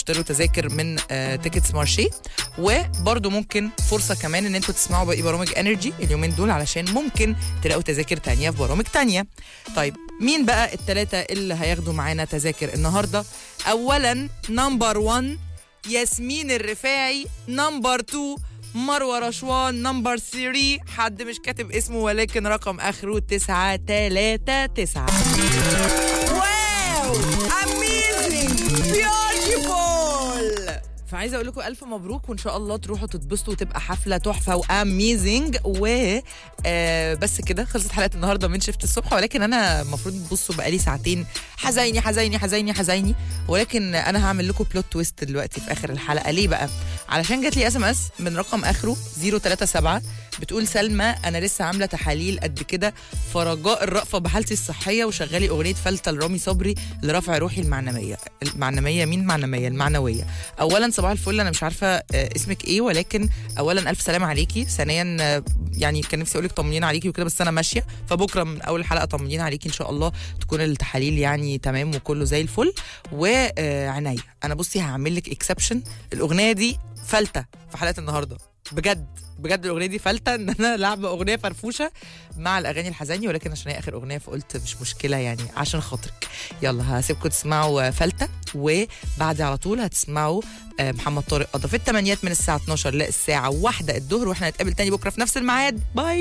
تشتروا تذاكر من آه تيكتس مارشي وبرضو ممكن فرصه كمان ان انتوا تسمعوا باقي برامج انرجي اليومين دول علشان ممكن تلاقوا تذاكر تانية في برامج تانية طيب مين بقى الثلاثه اللي هياخدوا معانا تذاكر النهارده اولا نمبر 1 ياسمين الرفاعي نمبر 2 مروه رشوان نمبر 3 حد مش كاتب اسمه ولكن رقم اخره 939 واو اميزنج بيوتيفول فعايزه اقول لكم الف مبروك وان شاء الله تروحوا تتبسطوا وتبقى حفله تحفه واميزنج و آه بس كده خلصت حلقه النهارده من شفت الصبح ولكن انا المفروض تبصوا بقالي ساعتين حزيني حزيني حزيني حزيني ولكن انا هعمل لكم بلوت تويست دلوقتي في اخر الحلقه ليه بقى علشان جات لي اس ام اس من رقم اخره 037 بتقول سلمى انا لسه عامله تحاليل قد كده فرجاء الرأفه بحالتي الصحيه وشغالي اغنيه فلتة لرامي صبري لرفع روحي المعنويه المعنويه مين معنويه المعنويه اولا صباح الفل انا مش عارفه آه، اسمك ايه ولكن اولا الف سلامه عليكي ثانيا آه، يعني كان نفسي اقول لك طمنين عليكي وكده بس انا ماشيه فبكره من اول الحلقه طمنين عليكي ان شاء الله تكون التحاليل يعني تمام وكله زي الفل وعناية انا بصي هعمل لك اكسبشن الاغنيه دي فلتة في حلقه النهارده بجد بجد الاغنيه دي فلتة ان انا لعبه اغنيه فرفوشه مع الاغاني الحزيني ولكن عشان هي اخر اغنيه فقلت مش مشكله يعني عشان خاطرك يلا هسيبكم تسمعوا فلتة وبعد على طول هتسمعوا آه، محمد طارق قضى في الثمانيات من الساعه 12 للساعه 1 الظهر واحنا نتقابل تاني بكره في نفس الميعاد باي